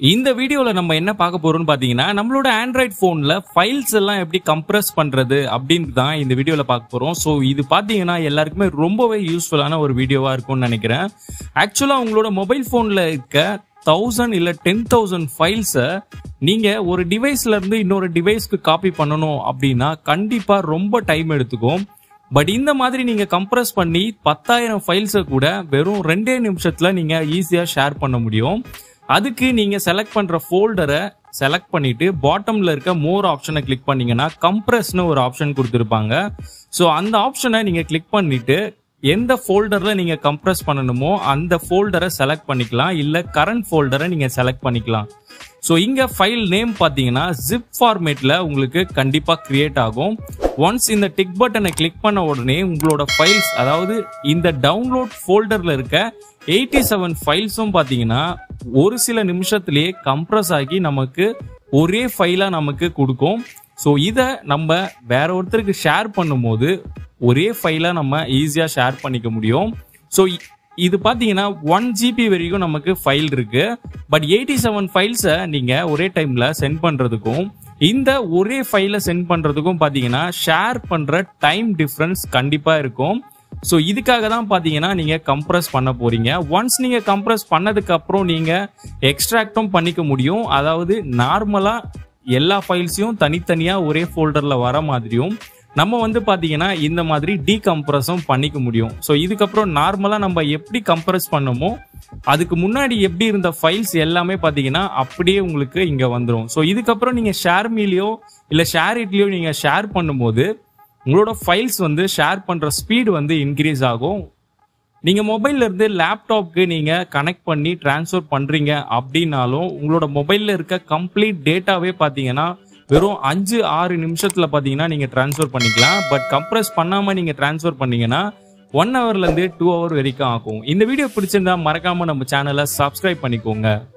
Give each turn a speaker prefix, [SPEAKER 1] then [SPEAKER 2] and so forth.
[SPEAKER 1] இந்த வீடியோல நம்ம என்ன பார்க்க போறோம்னு பாத்தீங்கன்னா நம்மளோட ஆண்ட்ராய்ட் போன்ல ஃபைல்ஸ் எல்லாம் எப்படி கம்ப்ரஸ் பண்றது அப்படின்னு தான் இந்த வீடியோல பார்க்க போறோம் ஸோ இது பாத்தீங்கன்னா எல்லாருக்குமே ரொம்பவே யூஸ்ஃபுல்லான ஒரு வீடியோவா இருக்கும்னு நினைக்கிறேன் ஆக்சுவலா உங்களோட மொபைல் போன்ல இருக்க தௌசண்ட் இல்ல டென் தௌசண்ட் ஃபைல்ஸை நீங்க ஒரு டிவைஸ்ல இருந்து இன்னொரு டிவைஸ்க்கு காப்பி பண்ணணும் அப்படின்னா கண்டிப்பா ரொம்ப டைம் எடுத்துக்கும் பட் இந்த மாதிரி நீங்க கம்ப்ரஸ் பண்ணி பத்தாயிரம் ஃபைல்ஸை கூட வெறும் ரெண்டே நிமிஷத்துல நீங்க ஈஸியா ஷேர் பண்ண முடியும் அதுக்கு நீங்க செலக்ட் பண்ற ஃபோல்டரை செலக்ட் பண்ணிட்டு பாட்டம்ல இருக்க மோர் ஆப்ஷனை கிளிக் பண்ணீங்கன்னா கம்ப்ரஸ்னு ஒரு ஆப்ஷன் கொடுத்துருப்பாங்க ஸோ அந்த ஆப்ஷனை நீங்க கிளிக் பண்ணிட்டு எந்த ஃபோல்டர்ல நீங்க கம்ப்ரஸ் பண்ணணுமோ அந்த ஃபோல்டரை செலக்ட் பண்ணிக்கலாம் இல்ல கரண்ட் ஃபோல்டரை நீங்க செலக்ட் பண்ணிக்கலாம் ஸோ இங்க ஃபைல் நேம் பார்த்தீங்கன்னா ஜிப் ஃபார்மேட்ல உங்களுக்கு கண்டிப்பா கிரியேட் ஆகும் ஒன்ஸ் இந்த டிக் பட்டனை கிளிக் பண்ண உடனே உங்களோட ஃபைல்ஸ் அதாவது இந்த டவுன்லோட் ஃபோல்டர்ல இருக்க எயிட்டி செவன் ஃபைல்ஸும் பார்த்தீங்கன்னா ஒரு சில நிமிஷத்திலேயே கம்ப்ரஸ் ஆகி நமக்கு ஒரே ஃபைலா நமக்கு கொடுக்கும் ஸோ இதை நம்ம வேற ஒருத்தருக்கு ஷேர் பண்ணும்போது ஒரே ஃபைலா நம்ம ஈஸியா ஷேர் பண்ணிக்க முடியும் ஸோ இது பார்த்தீங்கன்னா ஒன் ஜிபி வரைக்கும் நமக்கு ஃபைல் இருக்கு பட் எயிட்டி செவன் ஃபைல்ஸை நீங்க ஒரே டைம்ல சென்ட் பண்றதுக்கும் இந்த ஒரே ஃபைலை சென்ட் பண்றதுக்கும் பார்த்தீங்கன்னா ஷேர் பண்ற டைம் டிஃப்ரென்ஸ் கண்டிப்பா இருக்கும் ஸோ இதுக்காக தான் பார்த்தீங்கன்னா நீங்க கம்ப்ரஸ் பண்ண போறீங்க ஒன்ஸ் நீங்க கம்ப்ரஸ் பண்ணதுக்கு அப்புறம் நீங்க எக்ஸ்ட்ராக்டும் பண்ணிக்க முடியும் அதாவது நார்மலா எல்லா ஃபைல்ஸையும் தனித்தனியா ஒரே ஃபோல்டர்ல வர மாதிரியும் நம்ம வந்து பாத்தீங்கன்னா இந்த மாதிரி டீகம்ப்ரஸும் பண்ணிக்க முடியும் ஸோ இதுக்கப்புறம் நார்மலா நம்ம எப்படி கம்ப்ரஸ் பண்ணமோ அதுக்கு முன்னாடி எப்படி இருந்த ஃபைல்ஸ் எல்லாமே பாத்தீங்கன்னா அப்படியே உங்களுக்கு இங்க வந்துடும் ஸோ இதுக்கப்புறம் நீங்க ஷேர் மீலியோ இல்ல ஷேர் இட்லியோ நீங்க ஷேர் பண்ணும்போது உங்களோட ஃபைல்ஸ் வந்து ஷேர் பண்ற ஸ்பீடு வந்து இன்க்ரீஸ் ஆகும் நீங்க மொபைல்ல இருந்து லேப்டாப்க்கு நீங்க கனெக்ட் பண்ணி டிரான்ஸ்ஃபர் பண்றீங்க அப்படின்னாலும் உங்களோட மொபைல்ல இருக்க கம்ப்ளீட் டேட்டாவே பாத்தீங்கன்னா வெறும் அஞ்சு ஆறு நிமிஷத்துல பாத்தீங்கன்னா நீங்க டிரான்ஸ்ஃபர் பண்ணிக்கலாம் பட் கம்ப்ரஸ் பண்ணாம நீங்க டிரான்ஸ்ஃபர் பண்ணீங்கன்னா ஒன் ஹவர்ல இருந்து டூ ஹவர் வரைக்கும் ஆகும் இந்த வீடியோ பிடிச்சிருந்தா மறக்காம நம்ம சேனலை சப்ஸ்கிரைப் பண்ணிக்கோங்க